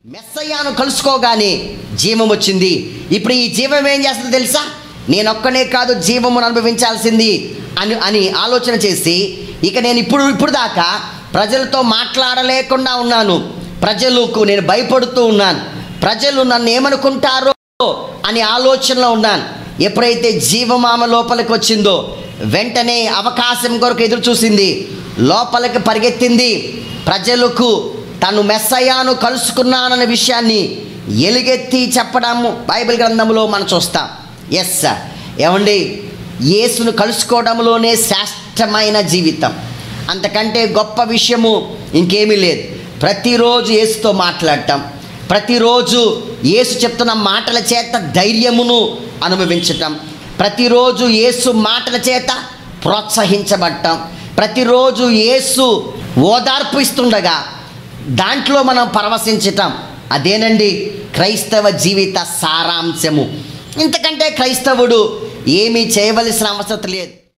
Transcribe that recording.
మెస్సయ్యాను కలుసుకోగానే జీవం వచ్చింది ఇప్పుడు ఈ జీవం ఏం చేస్తుందో తెలుసా నేనొక్కనే కాదు జీవమును అనుభవించాల్సింది అని అని ఆలోచన చేసి ఇక నేను ఇప్పుడు ఇప్పుడు దాకా ప్రజలతో మాట్లాడలేకుండా ఉన్నాను ప్రజలకు నేను భయపడుతూ ఉన్నాను ప్రజలు నన్ను ఏమనుకుంటారో అని ఆలోచనలో ఉన్నాను ఎప్పుడైతే జీవమామ లోపలికి వచ్చిందో వెంటనే అవకాశం కొరకు ఎదురు చూసింది లోపలికి పరిగెత్తింది ప్రజలకు తను మెస్సయాను కలుసుకున్నానన్న విషయాన్ని ఎలుగెత్తి చెప్పడము బైబిల్ గ్రంథంలో మనం చూస్తాం ఎస్ సార్ ఏమండి యేసును కలుసుకోవడంలోనే శ్రేష్టమైన జీవితం అంతకంటే గొప్ప విషయము ఇంకేమీ లేదు ప్రతిరోజు యేసుతో మాట్లాడటం ప్రతిరోజు యేసు చెప్తున్న మాటల చేత ధైర్యమును అనుభవించటం ప్రతిరోజు యేసు మాటల చేత ప్రోత్సహించబడటం ప్రతిరోజు యేసు ఓదార్పు ఇస్తుండగా దాంట్లో మనం పరవశించటం అదేనండి క్రైస్తవ జీవిత సారాంశము ఇంతకంటే క్రైస్తవుడు ఏమీ చేయవలసిన అవసరం లేదు